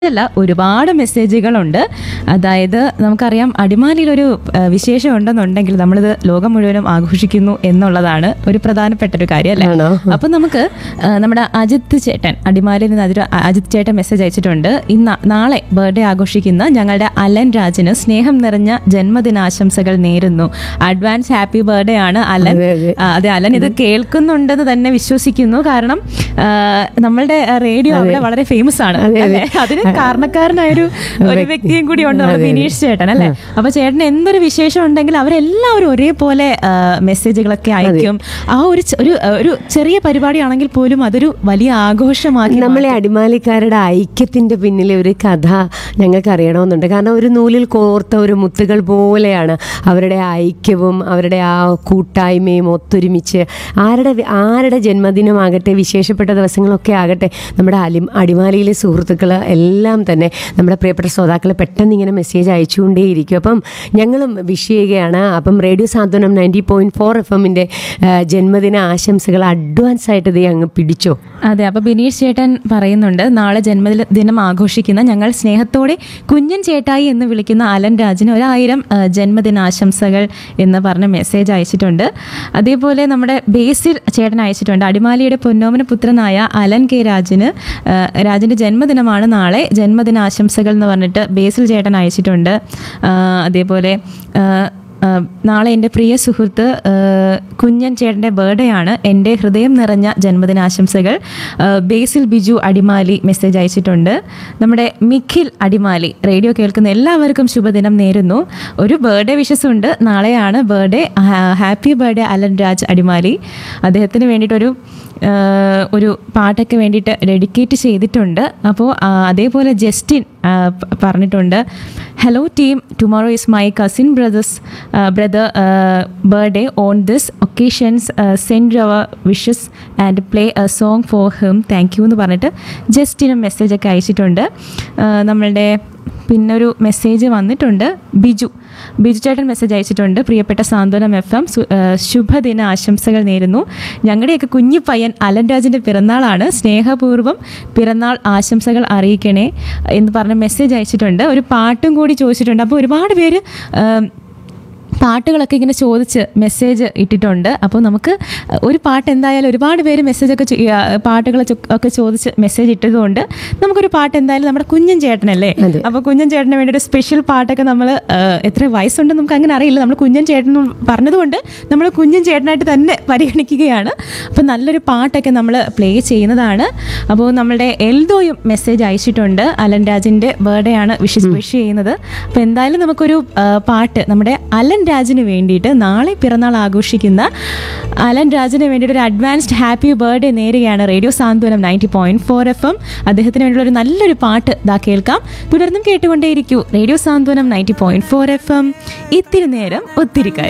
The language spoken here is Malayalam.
അല്ല ഒരുപാട് മെസ്സേജുകളുണ്ട് അതായത് നമുക്കറിയാം അടിമാലിയിലൊരു ആ, വിശേഷം ഉണ്ടെന്നുണ്ടെങ്കിൽ നമ്മളിത് ലോകം മുഴുവനും ആഘോഷിക്കുന്നു എന്നുള്ളതാണ് ഒരു പ്രധാനപ്പെട്ട ഒരു കാര്യം അല്ലേ ആണോ? അപ്പൊ നമുക്ക് ആ, നമ്മുടെ അജിത്ത് ചേട്ടൻ അടിമാലിയിൽ നിന്ന് അതിരു അജിത്ത് ചേട്ടൻ മെസ്സേജ് അയച്ചിട്ടുണ്ട് ഇന്ന് നാളെ ബർത്ത്ഡേ ആഘോഷിക്കുന്ന ഞങ്ങളുടെ അലൻ രാജിന് സ്നേഹം നിറഞ്ഞ ജന്മദിനാശംസകൾ നേരുന്നു അഡ്വാൻസ് ഹാപ്പി ബർത്ത്ഡേ ആണ് അലൻ അതെ, അതെ. ആ, അതെ അലൻ ഇത് കേൾക്കുന്നുണ്ടെന്ന് തന്നെ വിശ്വസിക്കുന്നു കാരണം ആ, നമ്മളുടെ റേഡിയോ അവിടെ വളരെ ഫേമസ് ആണ് അതെ, അതെ. അല്ലേ? അതിന് കാരണക്കാരനായൊരു ഒരു വ്യക്തിയും കൂടി ഉണ്ട് നമ്മുടെ അതെ, അതെ. ബിനീഷ് ചേട്ടൻ അല്ലെ അപ്പൊ ചേട്ടന് എന്തൊരു വിശേഷം ഉണ്ടെങ്കിൽ അവരെല്ലാവരും ഒരേപോലെ ആ, മെസ്സേജുകളൊക്കെ അയക്കും ആ ഒരു ചെ- ഒരു ഒരു ചെറിയ പരിപാടിയാണെങ്കിൽ പോലും അതൊരു വലിയ ആഘോഷമാക്കി നമ്മളെ അടിമാലിക്കാരുടെ ഐക്യത്തിന്റെ പിന്നിലെ ഒരു കഥ ഞങ്ങൾക്ക് അറിയണമെന്നുണ്ട് കാരണം ഒരു നൂലിൽ കോർത്ത ഒരു മുത്തുകൾ പോലെയാണ് അവരുടെ ഐക്യവും അവരുടെ ആ കൂട്ടായ്മയും ഒത്തൊരുമിച്ച് ആരുടെ വി- ആരുടെ ജന്മദിനമാകട്ടെ വിശേഷപ്പെട്ട ദിവസങ്ങളൊക്കെ ആകട്ടെ നമ്മുടെ അലി അടിമാലിയിലെ സുഹൃത്തുക്കൾ എല്ലാം തന്നെ നമ്മുടെ പ്രിയപ്പെട്ട ശ്രോതാക്കൾ പെട്ടെന്ന് ഇങ്ങനെ മെസ്സേജ് അയച്ചുകൊണ്ടേയിരിക്കും അപ്പം ഞങ്ങളും വിഷ് ചെയ്യുകയാണ് അപ്പം radio Santhwanam ninety point four F എമ്മിൻ്റെ ജന്മദിന ആശംസകൾ അഡ്വാൻസ് ആയിട്ട് ഇത് അങ്ങ് പിടിച്ചോ അതെ അപ്പൊ ബിനീഷ് ചേട്ടൻ പറയുന്നുണ്ട് നാളെ ജന്മദിനം ആഘോഷിക്കുന്ന ഞങ്ങൾ സ്നേഹത്തോടെ കുഞ്ഞൻ ചേട്ടായി എന്ന് വിളിക്കുന്ന അലൻ രാജിന് ഒരായിരം ആ, ജന്മദിനാശംസകൾ എന്ന് പറഞ്ഞ മെസ്സേജ് അയച്ചിട്ടുണ്ട് അതേപോലെ നമ്മുടെ ബേസിൽ ചേട്ടൻ അയച്ചിട്ടുണ്ട് അടിമാലിയുടെ പൊന്നോമന പുത്രനായ അലൻ കെ രാജിന് ആ, രാജിന്റെ ജന്മദിനമാണ് നാളെ ജന്മദിനാശംസകൾ എന്ന് പറഞ്ഞിട്ട് ബേസിൽ ചേട്ടൻ അയച്ചിട്ടുണ്ട് ആ, അതേപോലെ ആ, ആഹ് നാളെ എൻ്റെ പ്രിയ സുഹൃത്ത് ആഹ് കുഞ്ഞൻ ചേട്ടൻ്റെ ബർത്ത്ഡേ ആണ് എൻ്റെ ഹൃദയം നിറഞ്ഞ ജന്മദിനാശംസകൾ ആഹ് ബേസിൽ ബിജു അടിമാലി മെസ്സേജ് അയച്ചിട്ടുണ്ട് നമ്മുടെ മിഖിൽ അടിമാലി റേഡിയോ കേൾക്കുന്ന എല്ലാവർക്കും ശുഭദിനം നേരുന്നു ഒരു ബർത്ത്ഡേ വിഷസ് ഉണ്ട് നാളെയാണ് birthday happy birthday Alan Raj Adimali അദ്ദേഹത്തിന് വേണ്ടിയിട്ടൊരു ആഹ് ഒരു പാട്ടൊക്കെ വേണ്ടിയിട്ട് ഡെഡിക്കേറ്റ് ചെയ്തിട്ടുണ്ട് അപ്പോൾ അതേപോലെ ജസ്റ്റിൻ ആഹ് പ- പറഞ്ഞിട്ടുണ്ട് hello team tomorrow is my cousin brothers brother birthday on this occasions send our wishes and play a song for him thank you എന്ന് പറഞ്ഞിട്ട് ജസ്റ്റിനും മെസ്സേജൊക്കെ അയച്ചിട്ടുണ്ട് ആഹ് നമ്മളുടെ പിന്നൊരു മെസ്സേജ് വന്നിട്ടുണ്ട് ബിജു ബിജു ചേട്ടൻ മെസ്സേജ് അയച്ചിട്ടുണ്ട് പ്രിയപ്പെട്ട സാന്ത്വനം എഫ് എം ശുഭദിന ആശംസകൾ നേരുന്നു ഞങ്ങളുടെയൊക്കെ കുഞ്ഞു പയ്യൻ അലൻ രാജിൻ്റെ പിറന്നാളാണ് സ്നേഹപൂർവ്വം പിറന്നാൾ ആശംസകൾ അറിയിക്കണേ എന്ന് പറഞ്ഞ മെസ്സേജ് അയച്ചിട്ടുണ്ട് ഒരു പാട്ടും കൂടി ചോദിച്ചിട്ടുണ്ട് അപ്പോൾ ഒരുപാട് പേര് ആം, പാട്ടുകളൊക്കെ ഇങ്ങനെ ചോദിച്ച് മെസ്സേജ് ഇട്ടിട്ടുണ്ട് അപ്പോൾ നമുക്ക് ഒരു പാട്ട് എന്തായാലും ഒരുപാട് പേര് മെസ്സേജൊക്കെ ചോ- ആ, പാട്ടുകൾ ചോ- ഒക്കെ ചോദിച്ച് മെസ്സേജ് ഇട്ടതുകൊണ്ട് നമുക്കൊരു പാട്ട് എന്തായാലും നമ്മുടെ കുഞ്ഞൻ ചേട്ടനല്ലേ അതെ. അപ്പോൾ കുഞ്ഞൻ ചേട്ടന് വേണ്ടി ഒരു സ്പെഷ്യൽ പാട്ടൊക്കെ നമ്മൾ എത്ര വയസ്സുണ്ടെന്ന് നമുക്ക് അങ്ങനെ അറിയില്ല നമ്മൾ കുഞ്ഞൻ ചേട്ടൻ പറഞ്ഞതുകൊണ്ട് നമ്മൾ കുഞ്ഞൻ ചേട്ടനായിട്ട് തന്നെ പരിഗണിക്കുകയാണ് അപ്പോൾ നല്ലൊരു പാട്ടൊക്കെ നമ്മൾ പ്ലേ ചെയ്യുന്നതാണ് അപ്പോൾ നമ്മളുടെ എൽദോയും മെസ്സേജ് അയച്ചിട്ടുണ്ട് അലൻ രാജിൻ്റെ ബർത്ത്ഡേ ആണ് വിഷ് വിഷ് ചെയ്യുന്നത് അപ്പോൾ എന്തായാലും നമുക്കൊരു ആ, പാട്ട് നമ്മുടെ അലൻ രാജിന് വേണ്ടിയിട്ട് നാളെ പിറന്നാൾ ആഘോഷിക്കുന്ന അലൻ രാജിന് വേണ്ടിയിട്ട് ഒരു അഡ്വാൻസ്ഡ് ഹാപ്പി ബർത്ത്ഡേ നേരുകയാണ് radio Santhwanam ninety point four F M അദ്ദേഹത്തിന് വേണ്ടിയുള്ള ഒരു നല്ലൊരു പാട്ട് ദാ കേൾക്കാം തുടർന്നും കേട്ടുകൊണ്ടേയിരിക്കൂ radio Santhwanam ninety point four F M ഇത്തിരി നേരം ഒത്തിരി കാര്യം